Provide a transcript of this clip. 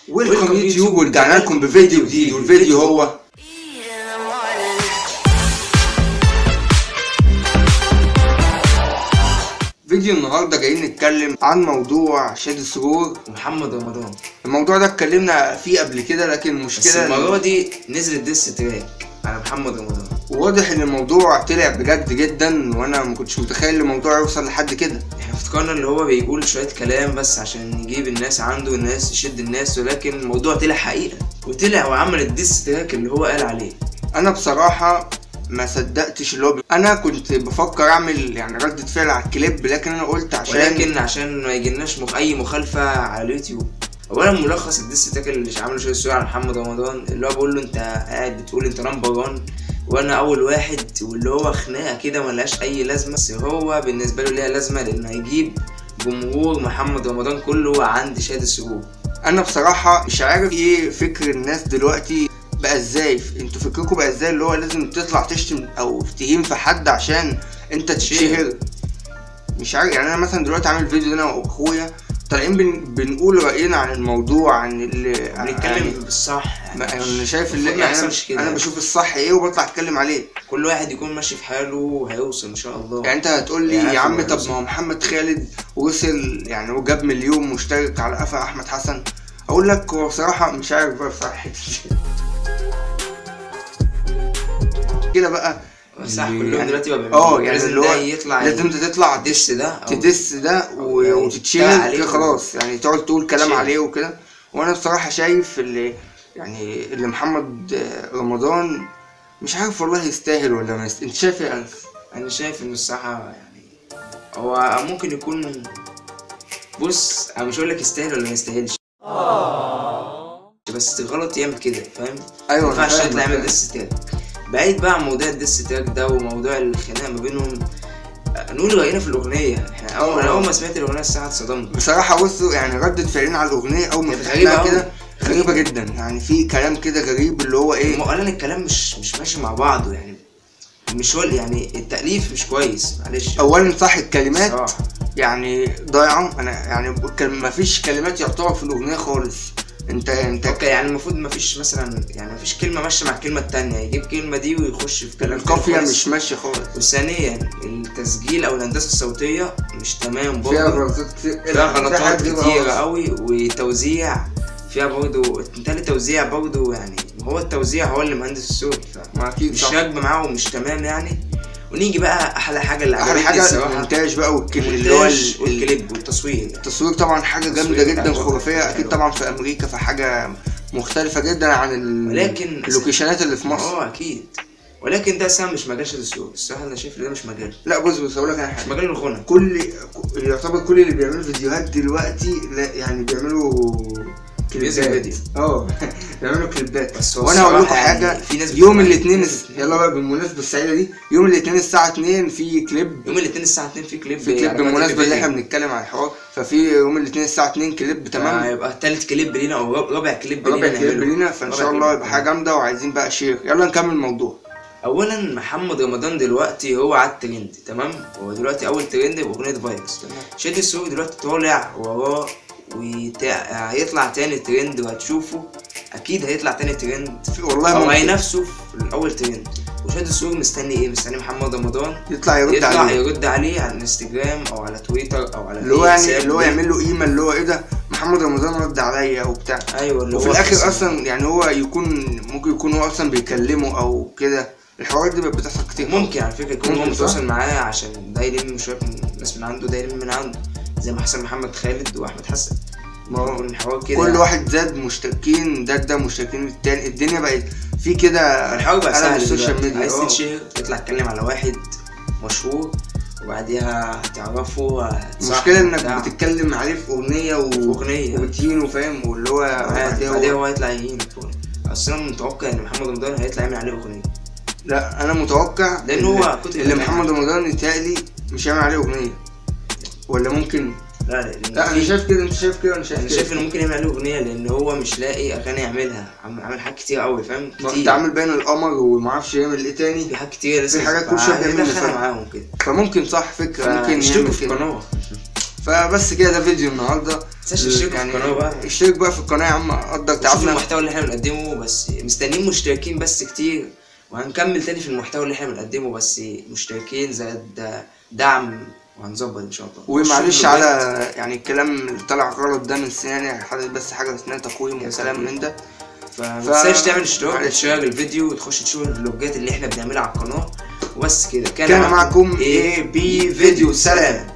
ويلكم يوتيوب ورجعنا لكم بفيديو جديد والفيديو هو فيديو النهارده جايين نتكلم عن موضوع شاد السرور محمد رمضان الموضوع ده اتكلمنا فيه قبل كده لكن بس المشكله المرة إن- دي نزلت ديس تراك على محمد رمضان واضح ان الموضوع طلع بجد جدا وانا ما كنتش متخيل الموضوع يوصل لحد كده احنا افتكرنا اللي هو بيقول شوية كلام بس عشان يجيب الناس عنده الناس يشد الناس ولكن الموضوع طلع حقيقة وطلع وعمل الديس تراك اللي هو قال عليه انا بصراحه ما صدقتش اللي هو بي- انا كنت بفكر اعمل يعني ردة فعل على الكليب لكن انا قلت عشان ولكن عشان ما يجيلناش مخ... اي مخالفة على اليوتيوب اولا ملخص الديس تراك اللي عامله شوية السوري على محمد رمضان اللي هو بيقول له انت قاعد بتقول انت نمبر 1 وانا اول واحد واللي هو خناقه كده ملهاش اي لازمه بس هو بالنسبه له ليها لازمه لانه هيجيب جمهور محمد رمضان كله عند شهاده السرور انا بصراحه مش عارف ايه فكر الناس دلوقتي بقى ازاي انتوا فكركم بقى ازاي اللي هو لازم تطلع تشتم او تهين في حد عشان انت تتشهر مش عارف يعني انا مثلا دلوقتي عامل فيديو ده انا واخويا طالعين بن... بنقول راينا عن الموضوع عن اللي بنتكلم بالصح ما- يعني انا شايف اللي المفروض ما يعني أنا, يحصلش كده انا بشوف الصح ايه وبطلع اتكلم عليه كل واحد يكون ماشي في حاله وهيوصل ان شاء الله يعني انت هتقول لي يعني يا عم عارف طب هو ما هو محمد خالد وصل يعني هو جاب مليون مشترك على قفا احمد حسن اقول لك هو بصراحه مش عارف بقى بصراحه كده بقى صح اللي كلهم يعني- دلوقتي بقى بيعملوا اه كده. يعني لازم اللي ده هو يطلع لازم انت تطلع الدس ده أو تدس ده و- يعني وتتشهر تشتغل عليه كده خلاص يعني تقعد تقول كلام تشهر. عليه وكده وانا بصراحه شايف اللي يعني اللي محمد رمضان مش عارف والله يستاهل ولا ما يستاهل انت شايف ايه يا انس؟ انا شايف ان الصراحه يعني هو ممكن يكون بص انا مش هقول لك يستاهل ولا ما يستاهلش بس غلط يعمل كده فاهم ايوه ما أنا ينفعش فاهم، يطلع يعمل فاهم. ديس تراك بعيد بقى عن موضوع الديس تراك ده وموضوع الخناقه ما بينهم نقول راينا في الاغنيه احنا اول انا اول ما سمعت الاغنيه الساعه اتصدمت بصراحة بصوا يعني ردة فعلنا على الأغنية أول ما كانت فتحناها غريبة كده أوي. غريبة جدا يعني في كلام كده غريب اللي هو إيه اولا الكلام مش مش ماشي مع بعضه يعني مش هو يعني التاليف مش كويس معلش أولا صح الكلمات صراحة. يعني ضايعة أنا يعني ما فيش كلمات يعتبر في الأغنية خالص أنت أنت اوكي يعني المفروض ما فيش مثلا يعني ما فيش كلمه ماشيه مع الكلمه التانية يجيب كلمه دي ويخش في كلام تاني القافية خالص. مش ماشية خالص وثانيا التسجيل او الهندسه الصوتيه مش تمام فيها برضه غلطات كتير فيها في غلطات حاجات كتيرة غلط. قوي وتوزيع فيها برضه انتهى التوزيع برضه يعني هو التوزيع هو اللي مهندس الصوت ما أكيد مش صح راكبه معاه ومش تمام يعني ونيجي بقى احلى حاجه اللي أحلى عجبتني حاجة الصراحه المونتاج بقى والكليب اللي هو المونتاج ال- ال- والكليب والتصوير يعني. التصوير طبعا حاجة جامدة التصوير جدا بتاع خرافية الوقت أكيد حلو. طبعا في أمريكا فحاجة مختلفة جدا عن ال- ولكن اللوكيشنات اللي في مصر اه اكيد ولكن ده سام مش مجال شد الصوت الصراحه انا شايف ان ده مش مجال لا بص بص هقول لك على حاجة مش مجال الغنى كل يعتبر كل اللي بيعملوا فيديوهات دلوقتي لا يعني بيعملوا ميوزك كليبات فيديو. اه بيعملوا كليبات بس هو وانا هقول لكم الصراحة حاجه يعني في ناس يوم بتبقى- الاثنين ناس- يلا بقى بالمناسبه السعيده دي يوم الاثنين الساعه 2 في كليب يوم الاثنين الساعه 2 في كليب في كليب يعني بالمناسبه اللي فيديو. احنا بنتكلم عن الحوار ففي يوم الاثنين الساعه 2 كليب تمام تمام هيبقى تالت كليب لينا او رابع- رابع كليب رابع لينا كليب نعمله. لينا فان رابع شاء كليب. الله يبقى حاجه جامده وعايزين بقى شير يلا نكمل الموضوع اولا محمد رمضان دلوقتي هو على الترند تمام هو دلوقتي اول ترند باغنيه فيروس شادي السوق دلوقتي طالع وراه وهيطلع تاني ترند وهتشوفه اكيد هيطلع تاني ترند والله او ممكن هينافسه في الاول ترند وشادي السوق مستني ايه مستني محمد رمضان يطلع يرد يطلع عليه يرد عليه على الانستجرام او على تويتر او على اللي هو أي يعني حساب اللي هو ليه. يعمل له قيمه اللي هو ايه ده محمد رمضان رد عليا وبتاع ايوه اللي وفي هو الاخر تحس- اصلا يعني هو يكون ممكن يكون هو اصلا بيكلمه او كده الحوارات دي بقت بتحصل كتير ممكن على فكره يكون هو ممكن، صح؟ متواصل معاه عشان ده يلم شويه من الناس من عنده ده يلم من عنده زي ما حصل محمد خالد واحمد حسن ما هو يكون الحوار كده كل يعني. واحد زاد مشتركين ده ده مشتركين التاني الدنيا بقت في كده الحوار بقى قلب سهل السوشيال دلوقتي. ميديا عايز اه. تتشهر تطلع تتكلم على واحد مشهور وبعديها هتعرفه هتصاحبه المشكلة انك بتاع. بتتكلم عليه في اغنية و... في أغنية. وتهينه فاهم واللي هو عادي. بعدها بعديها هو... هو هيطلع يهين اصلا أنا متوقع ان محمد رمضان هيطلع يعمل عليه اغنيه لا انا متوقع لأن اللي- هو كتر اللي الكلام. محمد رمضان يتهيألي مش هيعمل عليه اغنية ولا ممكن لا لا لأن لا انا في- شايف كده انت شايف كده انا شايف انا كده شايف انه ممكن يعمل عليه اغنيه لان هو مش لاقي اغاني يعملها عم- عامل حاجات كتير قوي فاهم ما كتير انت عامل باين القمر ومعرفش يعمل ايه تاني في حاجات كتير لسه في حاجات كل شوية بيعمل يدخلها مسابقة. معاهم كده فممكن صح فكرة ممكن اشتركوا يعمل في كده القناه فبس كده ده فيديو النهارده تنساش تشترك في القناه بقى اشترك بقى في القناه يا عم قدر شوف تعرفنا المحتوى اللي احنا بنقدمه بس مستنيين مشتركين بس كتير وهنكمل تاني في المحتوى اللي احنا بنقدمه بس مشتركين زائد دعم وهنظبط ان شاء الله ومعلش شكراً على يعني الكلام اللي طلع غلط ده من سناني حضرتك بس حاجه اسمها تقويم وكلام من ده فما ف- تنساش تعمل اشتراك معلش. وتشير الفيديو وتخش تشوف الفلوجات اللي احنا بنعملها على القناه وبس كده كان معكم اي بي فيديو سلام